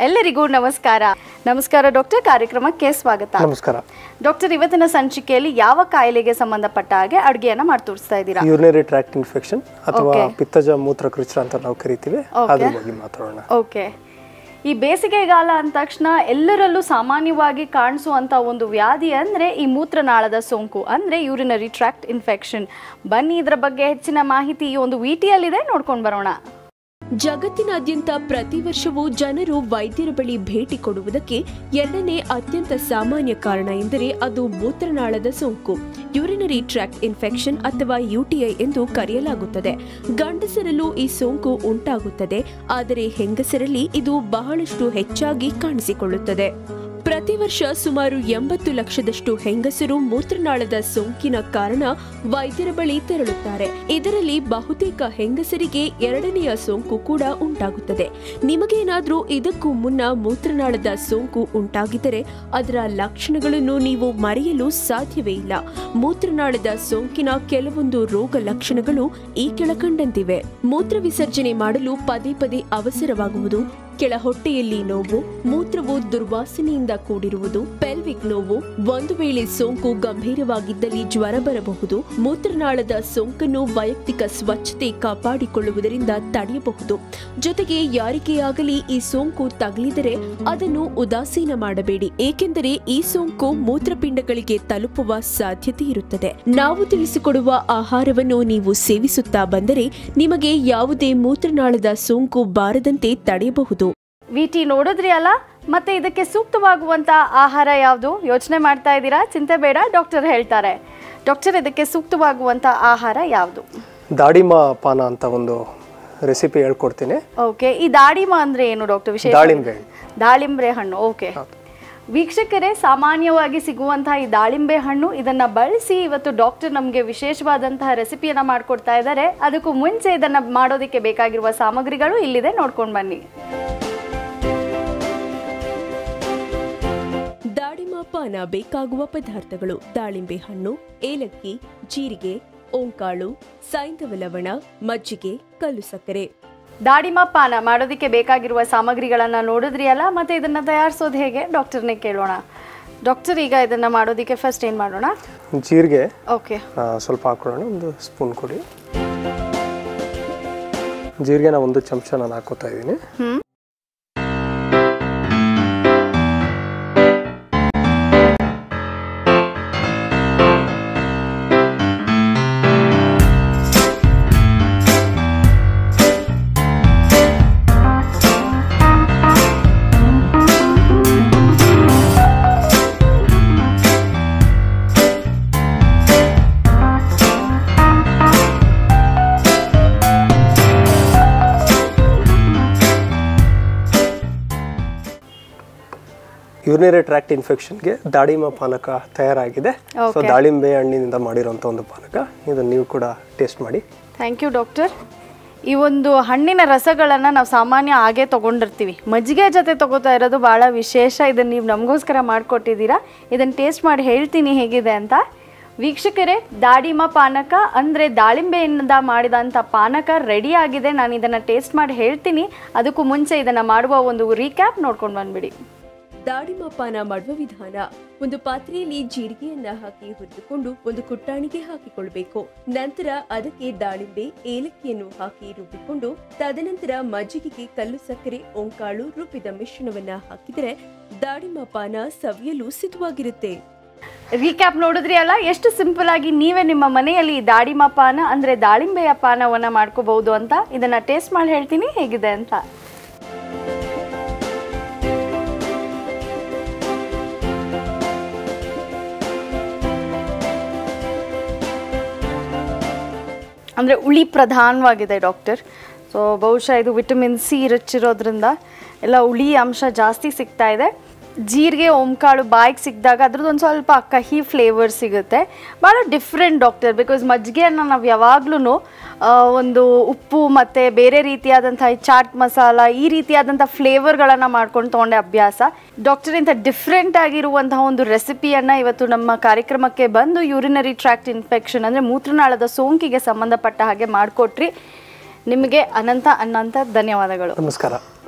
ಎಲ್ಲರಿಗೂ ನಮಸ್ಕಾರ ನಮಸ್ಕಾರ ಡಾಕ್ಟರ್ ಕಾರ್ಯಕ್ರಮಕ್ಕೆ ಸ್ವಾಗತ ನಮಸ್ಕಾರ ಡಾಕ್ಟರ್ ಇವತ್ತಿನ ಸಂಚಿಕೆಯಲ್ಲಿ ಯಾವ ಕಾಯಿಲೆಗೆ ಸಂಬಂಧಪಟ್ಟ ಹಾಗೆ ಅಡುಗೆಯನ್ನ ಮಾಡಿ ತೋರಿಸ್ತಾ ಇದ್ದೀರಾ ಯೂರಿನರಿ ಟ್ರ್ಯಾಕ್ಟ್ ಇನ್ಫೆಕ್ಷನ್ ಅಥವಾ Okay. ಪಿತ್ತಜ ಮೂತ್ರಕೃಚ್ರ ಅಂತ ನಾವು ಕರಿತೀವಿ Okay. ಅದ್ರ ಬಗ್ಗೆ ಮಾತಾಡೋಣ ಓಕೆ ಈ ಬೇಸಿಗೆಗಾಲ ಅಂದ ತಕ್ಷಣ ಎಲ್ಲರಲ್ಲೂ ಸಾಮಾನ್ಯವಾಗಿ ಕಾಣಿಸುವಂತ ಒಂದು ವ್ಯಾಧಿ ಅಂದ್ರೆ ಈ ಮೂತ್ರನಾಳದ ಸೋಂಕು ಅಂದ್ರೆ ಯೂರಿನರಿ ಟ್ರ್ಯಾಕ್ಟ್ ಇನ್ಫೆಕ್ಷನ್ ಬನ್ನಿ ಇದರ ಬಗ್ಗೆ ಹೆಚ್ಚಿನ ಮಾಹಿತಿ ಈ ಒಂದು ವಿಟಿಯಲ್ಲಿದೆ ನೋಡ್ಕೊಂಡು ಬರೋಣ ಜಗತ್ತಿನಾದ್ಯಂತ ಪ್ರತಿ ವರ್ಷವೂ ಜನರು ವೈದ್ಯರ ಬಳಿ ಭೇಟಿ ಕೊಡುವುದಕ್ಕೆ ಎರಡನೇ ಅತ್ಯಂತ ಸಾಮಾನ್ಯ ಕಾರಣ ಎಂದರೆ ಅದು ಮೂತ್ರನಾಳದ ಸೋಂಕು ಯೂರಿನರಿ ಟ್ರ್ಯಾಕ್ಟ್ ಇನ್ಫೆಕ್ಷನ್ ಅಥವಾ ಯುಟಿಐ ಎಂದು ಕರೆಯಲಾಗುತ್ತದೆ ಗಂಡಸರಲ್ಲೂ ಈ ಸೋಂಕು ಉಂಟಾಗುತ್ತದೆ ಆದರೆ ಹೆಂಗಸರಲ್ಲಿ ಇದು ಬಹಳಷ್ಟು ಹೆಚ್ಚಾಗಿ ಕಾಣಿಸಿಕೊಳ್ಳುತ್ತದೆ ಪ್ರತಿ ವರ್ಷ ಸುಮಾರು ಎಂಬತ್ತು ಲಕ್ಷದಷ್ಟು ಹೆಂಗಸರು ಮೂತ್ರನಾಳದ ಸೋಂಕಿನ ಕಾರಣ ವೈದ್ಯರ ಬಳಿ ತೆರಳುತ್ತಾರೆ ಇದರಲ್ಲಿ ಬಹುತೇಕ ಹೆಂಗಸರಿಗೆ ಎರಡನೆಯ ಸೋಂಕು ಕೂಡ ಉಂಟಾಗುತ್ತದೆ ನಿಮಗೇನಾದ್ರೂ ಇದಕ್ಕೂ ಮುನ್ನ ಮೂತ್ರನಾಳದ ಸೋಂಕು ಉಂಟಾಗಿದ್ದರೆ ಅದರ ಲಕ್ಷಣಗಳನ್ನು ನೀವು ಮರೆಯಲು ಸಾಧ್ಯವೇ ಇಲ್ಲ ಮೂತ್ರನಾಳದ ಸೋಂಕಿನ ಕೆಲವೊಂದು ರೋಗ ಲಕ್ಷಣಗಳು ಈ ಕೆಳಕಂಡಂತಿವೆ ಮೂತ್ರ ವಿಸರ್ಜನೆ ಮಾಡಲು ಪದೇ ಪದೇ ಅವಸರವಾಗುವುದು ಕೆಳ ಹೊಟ್ಟೆಯಲ್ಲಿ ನೋವು ಮೂತ್ರವು ದುರ್ವಾಸನೆಯಿಂದ ಕೂಡಿರುವುದು ಪೆಲ್ವಿಕ್ ನೋವು ಒಂದು ವೇಳೆ ಸೋಂಕು ಗಂಭೀರವಾಗಿದ್ದಲ್ಲಿ ಜ್ವರ ಬರಬಹುದು ಮೂತ್ರನಾಳದ ಸೋಂಕನ್ನು ವೈಯಕ್ತಿಕ ಸ್ವಚ್ಛತೆ ಕಾಪಾಡಿಕೊಳ್ಳುವುದರಿಂದ ತಡೆಯಬಹುದು ಜೊತೆಗೆ ಯಾರಿಗೆಯಾಗಲಿ ಈ ಸೋಂಕು ತಗುಲಿದರೆ ಅದನ್ನು ಉದಾಸೀನ ಮಾಡಬೇಡಿ ಏಕೆಂದರೆ ಈ ಸೋಂಕು ಮೂತ್ರಪಿಂಡಗಳಿಗೆ ತಲುಪುವ ಸಾಧ್ಯತೆ ಇರುತ್ತದೆ ನಾವು ತಿಳಿಸಿಕೊಡುವ ಆಹಾರವನ್ನು ನೀವು ಸೇವಿಸುತ್ತಾ ಬಂದರೆ ನಿಮಗೆ ಯಾವುದೇ ಮೂತ್ರನಾಳದ ಸೋಂಕು ಬಾರದಂತೆ ತಡೆಯಬಹುದು ವಿಟಿ ನೋಡಿದ್ರಿ ಅಲ್ಲ ಮತ್ತೆ ಇದಕ್ಕೆ ಸೂಕ್ತವಾಗುವಂತ ಆಹಾರ ಯಾವುದು ಯೋಚನೆ ಮಾಡ್ತಾ ಇದ್ದೀರಾ ಚಿಂತೆ ಬೇಡ ಡಾಕ್ಟರ್ ಹೇಳ್ತಾರೆ ಡಾಕ್ಟರ್ ಇದಕ್ಕೆ ಸೂಕ್ತವಾಗುವಂತ ಆಹಾರ ಯಾವುದು ದಾಡಿಮ ಪಾನ ಅಂತ ಒಂದು ರೆಸಿಪಿ ಹೇಳ್ಕೊಡ್ತೀನಿ ಓಕೆ ಈ ದಾಳಿಮ ಅಂದ್ರೆ ಏನು ಡಾಕ್ಟರ್ ವಿಶೇಷ ದಾಳಿಂಬೆ ಹಣ್ಣು. ದಾಳಿಂಬೆ ಹಣ್ಣು ಓಕೆ ವೀಕ್ಷಕರೇ ಸಾಮಾನ್ಯವಾಗಿ ಸಿಗುವಂತಹ ಈ ದಾಳಿಂಬೆ ಹಣ್ಣು ಇದನ್ನ ಬಳಸಿ ಇವತ್ತು ಡಾಕ್ಟರ್ ನಮಗೆ ವಿಶೇಷವಾದಂತಹ ರೆಸಿಪಿಯನ್ನ ಮಾಡಿಕೊಡ್ತಾ ಇದ್ದಾರೆ ಅದಕ್ಕೂ ಮುಂಚೆ ಇದನ್ನ ಮಾಡೋದಕ್ಕೆ ಬೇಕಾಗಿರುವ ಸಾಮಗ್ರಿಗಳು ಇಲ್ಲಿದೆ ನೋಡ್ಕೊಂಡು ಬನ್ನಿ ದಾಳಿಮ ಪಾನ ಬೇಕಾಗುವ ಪದಾರ್ಥಗಳು ದಾಳಿಂಬೆ ಹಣ್ಣು ಏಲಕ್ಕಿ ಜೀರಿಗೆ ಓಂಕಾಳು ಸೈಂಧವ ಲವಣ ಮಜ್ಜಿಗೆ ಕಲ್ಲು ಸಕ್ಕರೆ ದಾಡಿಮ ಪಾನ ಮಾಡೋದಕ್ಕೆ ಬೇಕಾಗಿರುವ ಸಾಮಗ್ರಿಗಳನ್ನ ನೋಡಿದ್ರಿ ಅಲ್ಲ ಮತ್ತೆ ಇದನ್ನ ತಯಾರಿಸೋದು ಹೇಗೆ ಡಾಕ್ಟರ್ನೇ ಕೇಳೋಣ ಡಾಕ್ಟರ್ ಈಗ ಇದನ್ನ ಮಾಡೋದಕ್ಕೆ ಫಸ್ಟ್ ಏನ್ ಮಾಡೋಣ ಜೀರಿಗೆ ಓಕೆ ಆ, ಸ್ವಲ್ಪ ಹಾಕೊಳ್ಳೋಣ ಒಂದು ಸ್ಪೂನ್ ಕೊಡಿ ಜೀರಿಗೆನ ಒಂದು ಚಮಚ ನಾನು ಹಾಕೋತಾ ಇದ್ದೀನಿ ಹ್ಮ್ ಯೂರಿನರಿ ಟ್ರ್ಯಾಕ್ಟ್ ಇನ್ಫೆಕ್ಷನ್ಗೆ ದಾಳಿಮ ಪಾನಕ ತಯಾರಾಗಿದೆ ಸೊ Okay. ದಾಳಿಂಬೆ ಹಣ್ಣಿನಿಂದ ಮಾಡಿರೋಂಥ ಒಂದು ಪಾನಕ ಇದನ್ನು ನೀವು ಕೂಡ ಟೇಸ್ಟ್ ಮಾಡಿ ಥ್ಯಾಂಕ್ ಯು ಡಾಕ್ಟರ್ ಈ ಒಂದು ಹಣ್ಣಿನ ರಸಗಳನ್ನು ನಾವು ಸಾಮಾನ್ಯ ಹಾಗೆ ತೊಗೊಂಡಿರ್ತೀವಿ ಮಜ್ಜಿಗೆ ಜೊತೆ ತಗೋತಾ ಇರೋದು ಭಾಳ ವಿಶೇಷ ಇದನ್ನು ನೀವು ನಮಗೋಸ್ಕರ ಮಾಡಿಕೊಟ್ಟಿದ್ದೀರಾ ಇದನ್ನು ಟೇಸ್ಟ್ ಮಾಡಿ ಹೇಳ್ತೀನಿ ಹೇಗಿದೆ ಅಂತ ವೀಕ್ಷಕರೇ ದಾಡಿಮ ಪಾನಕ ಅಂದರೆ ದಾಳಿಂಬೆಯಿಂದ ಮಾಡಿದಂಥ ಪಾನಕ ರೆಡಿ ಆಗಿದೆ ನಾನು ಇದನ್ನು ಟೇಸ್ಟ್ ಮಾಡಿ ಹೇಳ್ತೀನಿ ಅದಕ್ಕೂ ಮುಂಚೆ ಇದನ್ನು ಮಾಡುವ ಒಂದು ರೀಕ್ಯಾಪ್ ನೋಡ್ಕೊಂಡು ಬಂದ್ಬಿಡಿ ದಾಳಿಮ ಪಾನ ಮಾಡುವ ವಿಧಾನ ಒಂದು ಪಾತ್ರೆಯಲ್ಲಿ ಜೀರಿಗೆಯನ್ನ ಹಾಕಿ ಹುರಿದುಕೊಂಡು ಒಂದು ಕುಟ್ಟಾಣಿಗೆ ಹಾಕಿಕೊಳ್ಬೇಕು ನಂತರ ಅದಕ್ಕೆ ದಾಳಿಂಬೆ ಏಲಕ್ಕಿಯನ್ನು ಹಾಕಿ ರುಬ್ಬಿಕೊಂಡು ತದನಂತರ ಮಜ್ಜಿಗೆಗೆ ಕಲ್ಲು ಸಕ್ಕರೆ ಓಂಕಾಳು ರುಬ್ಬಿದ ಮಿಶ್ರಣವನ್ನ ಹಾಕಿದರೆ ದಾಳಿಮ ಪಾನ ಸವಿಯಲು ಸಿದ್ಧವಾಗಿರುತ್ತೆ ರೀಕ್ಯಾಪ್ ನೋಡಿದ್ರಿ ಅಲ್ಲ ಎಷ್ಟು ಸಿಂಪಲ್ ಆಗಿ ನೀವೇ ನಿಮ್ಮ ಮನೆಯಲ್ಲಿ ಈ ದಾಳಿಮ ಪಾನ ಅಂದರೆ ದಾಳಿಂಬೆಯ ಪಾನವನ್ನು ಮಾಡ್ಕೋಬಹುದು ಅಂತ ಇದನ್ನ ಟೇಸ್ಟ್ ಮಾಡಿ ಹೇಳ್ತೀನಿ ಹೇಗಿದೆ ಅಂತ ಅಂದರೆ ಉಳಿ ಪ್ರಧಾನವಾಗಿದೆ ಡಾಕ್ಟರ್ ಸೊ ಬಹುಶಃ ಇದು ವಿಟಮಿನ್ ಸಿ ರಿಚ್ ಇರೋದ್ರಿಂದ ಎಲ್ಲ ಉಳಿ ಅಂಶ ಜಾಸ್ತಿ ಸಿಗ್ತಾ ಇದೆ ಜೀರಿಗೆ ಓಂಕಾಳು ಬಾಯಿಗೆ ಸಿಕ್ಕಿದಾಗ ಅದ್ರದ್ದು ಒಂದು ಸ್ವಲ್ಪ ಕಹಿ ಫ್ಲೇವರ್ ಸಿಗುತ್ತೆ ಭಾಳ ಡಿಫ್ರೆಂಟ್ ಡಾಕ್ಟರ್ ಬಿಕಾಸ್ ಮಜ್ಜಿಗೆಯನ್ನು ನಾವು ಯಾವಾಗ್ಲೂ ಒಂದು ಉಪ್ಪು ಮತ್ತು ಬೇರೆ ರೀತಿಯಾದಂಥ ಈ ಚಾಟ್ ಮಸಾಲ ಈ ರೀತಿಯಾದಂಥ ಫ್ಲೇವರ್ಗಳನ್ನು ಮಾಡ್ಕೊಂಡು ತೊಗೊಂಡೆ ಅಭ್ಯಾಸ ಡಾಕ್ಟರ್ ಇಂಥ ಡಿಫ್ರೆಂಟ್ ಆಗಿರುವಂತಹ ಒಂದು ರೆಸಿಪಿಯನ್ನು ಇವತ್ತು ನಮ್ಮ ಕಾರ್ಯಕ್ರಮಕ್ಕೆ ಬಂದು ಯೂರಿನರಿ ಟ್ರ್ಯಾಕ್ಟ್ ಇನ್ಫೆಕ್ಷನ್ ಅಂದರೆ ಮೂತ್ರನಾಳದ ಸೋಂಕಿಗೆ ಸಂಬಂಧಪಟ್ಟ ಹಾಗೆ ಮಾಡಿಕೊಟ್ರಿ ನಿಮಗೆ ಅನಂತ ಅನಂತ ಧನ್ಯವಾದಗಳು ನಮಸ್ಕಾರ